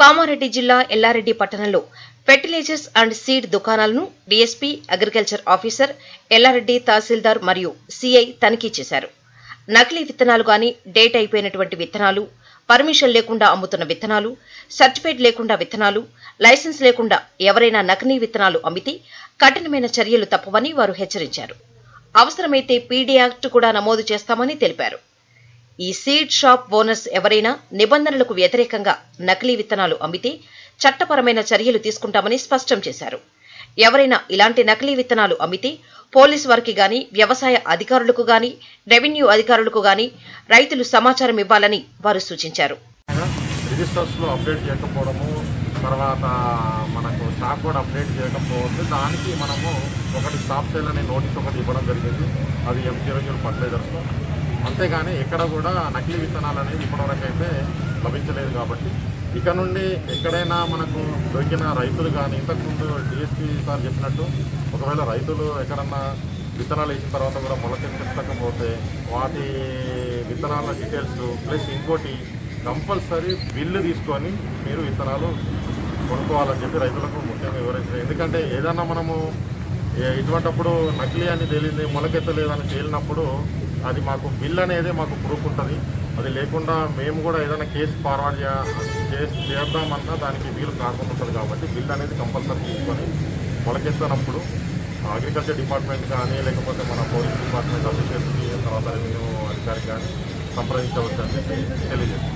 కామారెడ్డి జిల్లా ఎల్లారెడ్డి పట్టణంలో fertilisers and seed దుకాణాలను DSP agriculture officer Yellareddy tahsildar మరియు సీఐ తనిఖీ చేశారు నకిలీ విత్తనాలు గాని డేట్ అయిపోయినటువంటి విత్తనాలు పర్మిషన్ లేకుండా అమ్ముతున్న విత్తనాలు సర్టిఫికేట్ లేకుండా విత్తనాలు లైసెన్స్ లేకుండా ఎవరైనా నకిలీ విత్తనాలు అమ్మితే కఠినమైన చర్యలు తప్పవని వారు హెచ్చరించారు అవసరమైతే పీడీ యాక్ట్ కూడా నమోదు చేస్తామని తెలిపారు ఈ సీడ్ షాప్ ఓనర్స్ ఎవరైనా నిబంధనలకు వ్యతిరేకంగా నకిలీ విత్తనాలు అమ్మితే చట్టపరమైన చర్యలు తీసుకుంటామని స్పష్టం చేశారు ఎవరైనా ఇలాంటి నకిలీ విత్తనాలు అమ్మితే పోలీసు వారికి గాని వ్యవసాయ అధికారులకు గాని రెవెన్యూ అధికారులకు గాని రైతులు సమాచారం ఇవ్వాలని వారు సూచించారు రిజిస్టర్స్ లో అప్డేట్ చేయకపోవడము తర్వాత మనకు స్టాక్ కూడా అప్డేట్ చేయకపోతే దానికి మనము ఒకటి స్టాప్ సేల్ అనే నోటీస్ ఒకటి ఇవ్వడం జరిగింది అది ఎం జీరో జీరో ఫర్టిలైజర్స్లో అంతేగాని ఎక్కడ కూడా నకిలీ విత్తనాలు అనేది ఇప్పటివరకు అయితే లభించలేదు కాబట్టి ఇక నుండి ఎక్కడైనా మనకు దొరికిన రైతులు కానీ ఇంతకుముందు డిఎస్పీ సార్ చెప్పినట్టు ఒకవేళ రైతులు ఎక్కడన్నా విత్తనాలు వేసిన తర్వాత కూడా మొలకెత్తకపోతే వాటి విత్తనాల డీటెయిల్స్ ప్లస్ ఇంకోటి కంపల్సరీ బిల్లు తీసుకొని మీరు విత్తనాలు కొనుక్కోవాలని చెప్పి రైతులకు ముఖ్యంగా వివరించారు ఎందుకంటే ఏదన్నా మనము ఏ- ఇటువంటప్పుడు నకిలీ అని తేలింది మొలకెత్తలేదని తేలినప్పుడు అది మాకు బిల్ అనేది మాకు ప్రూఫ్ ఉంటుంది అది లేకుండా మేము కూడా ఏదైనా కేసు ఫార్వర్డ్ చేసి చేద్దామన్నా దానికి వీలు కాకుండా ఉంటుంది కాబట్టి బిల్ అనేది కంపల్సరీ తీసుకొని మొలకెత్తనప్పుడు అగ్రికల్చర్ డిపార్ట్మెంట్ కానీ లేకపోతే మన పోలీస్ డిపార్ట్మెంట్ అఫీషియల్స్కి తర్వాత రెవెన్యూ అధికారికి కానీ సంప్రదించవచ్చు అని చెప్పి తెలియజేస్తుంది